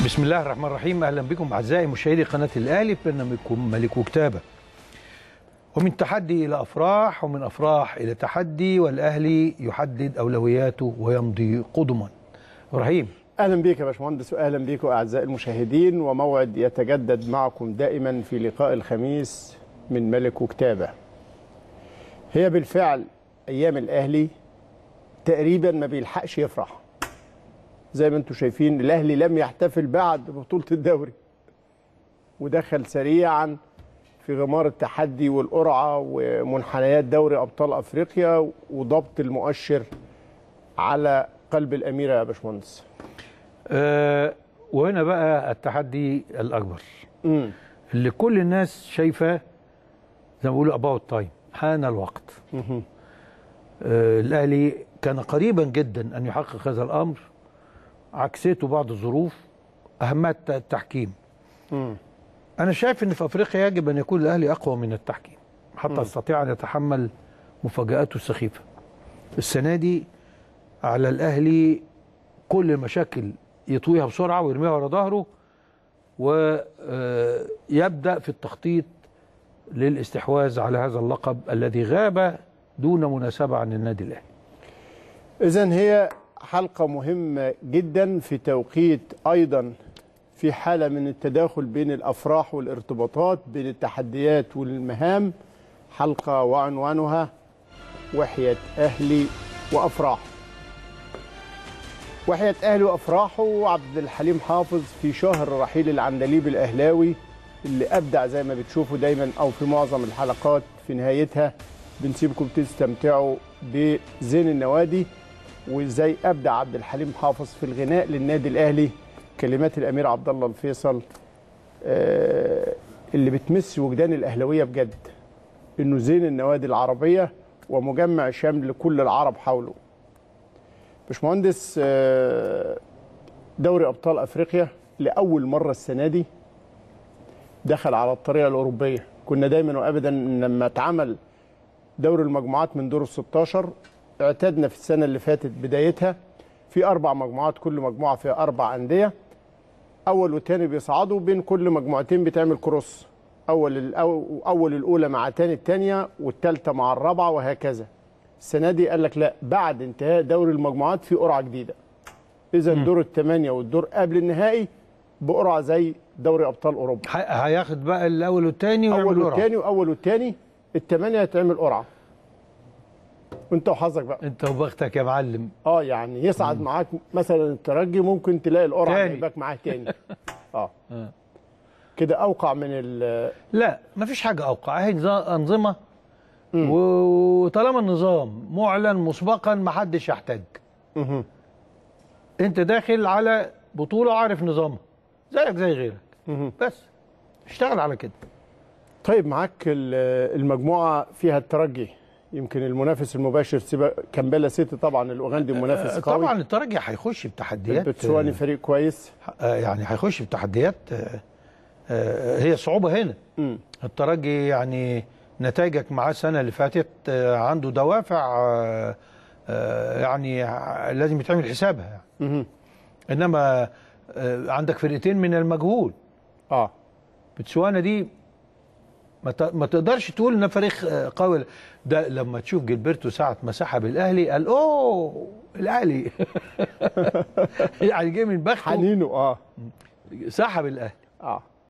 بسم الله الرحمن الرحيم اهلا بكم اعزائي مشاهدي قناه الاهلي في برنامجكم ملك وكتابه ومن تحدي الى افراح ومن افراح الى تحدي والاهلي يحدد اولوياته ويمضي قدما ابراهيم اهلا بك يا باشمهندس واهلا بكم اعزائي المشاهدين وموعد يتجدد معكم دائما في لقاء الخميس من ملك وكتابه هي بالفعل ايام الاهلي تقريبا ما بيلحقش يفرح زي ما انتم شايفين الاهلي لم يحتفل بعد ببطوله الدوري ودخل سريعا في غمار التحدي والقرعه ومنحنيات دوري ابطال افريقيا وضبط المؤشر على قلب الاميره يا باشمهندس أه وهنا بقى التحدي الاكبر امم اللي كل الناس شايفاه زي ما بيقولوا اباوت تايم حان الوقت أه الاهلي كان قريبا جدا ان يحقق هذا الامر عكسته بعض الظروف اهمها التحكيم امم انا شايف ان في افريقيا يجب ان يكون الاهلي اقوى من التحكيم حتى يستطيع ان يتحمل مفاجاته السخيفه السنه دي على الاهلي كل المشاكل يطويها بسرعه ويرميها ورا ظهره ويبدا في التخطيط للاستحواذ على هذا اللقب الذي غاب دون مناسبه عن النادي الاهلي اذا هي حلقه مهمه جدا في توقيت ايضا في حاله من التداخل بين الافراح والارتباطات بين التحديات والمهام حلقه وعنوانها وحيه اهلي وافراح وحياة أهلي وأفراحه وعبد الحليم حافظ في شهر رحيل العندليب الأهلاوي اللي أبدع زي ما بتشوفوا دايما أو في معظم الحلقات في نهايتها بنسيبكم تستمتعوا بزين النوادي وازاي أبدع عبد الحليم حافظ في الغناء للنادي الأهلي كلمات الأمير عبد الله الفيصل آه اللي بتمس وجدان الأهلاوية بجد إنه زين النوادي العربية ومجمع شامل لكل العرب حوله باشمهندس دوري ابطال افريقيا لاول مره السنه دي دخل على الطريقه الاوروبيه كنا دايما وابدا لما اتعمل دوري المجموعات من دور ال 16 اعتدنا في السنه اللي فاتت بدايتها في اربع مجموعات كل مجموعه فيها اربع انديه اول والثاني بيصعدوا بين كل مجموعتين بتعمل كروس اول الأو اول الاولى مع تاني الثانيه والثالثه مع الرابعه وهكذا السنه دي قال لك لا بعد انتهاء دوري المجموعات في قرعه جديده اذا دور الثمانيه والدور قبل النهائي بقرعه زي دوري ابطال اوروبا هياخد بقى الاول والثاني اول والثاني واول والثاني الثمانيه هتعمل قرعه وانت وحظك بقى انت وبختك يا معلم اه يعني يصعد مم. معاك مثلا الترجي ممكن تلاقي القرعه تاني. جايباك معاه تاني اه كده اوقع من ال لا مفيش حاجه اوقع هي انظمه وطالما النظام معلن مسبقا ما حدش يحتاج مه. انت داخل على بطوله عارف نظامها زيك زي غيرك مه. بس اشتغل على كده طيب معاك ال- المجموعه فيها الترجي يمكن المنافس المباشر سيبا كامبالا سيتي طبعا الاوغندي منافس قوي طبعا الترجي هيخش بتحديات البتسواني فريق كويس آه، يعني هيخش بتحديات آه، آه، هي الصعوبه هنا مم. الترجي يعني نتائجك معاه السنه اللي فاتت آه، عنده دوافع آه، آه، يعني ع- لازم يتعمل حسابها يعني. مه. انما آه، عندك فرقتين من المجهول اه بتسوانا دي ما ت- ما تقدرش تقول ان فريق آه، قوي ده لما تشوف جilberto ساعه ما سحب الاهلي قال اوه الاهلي يعني جه من بخته حنينه اه سحب الاهلي اه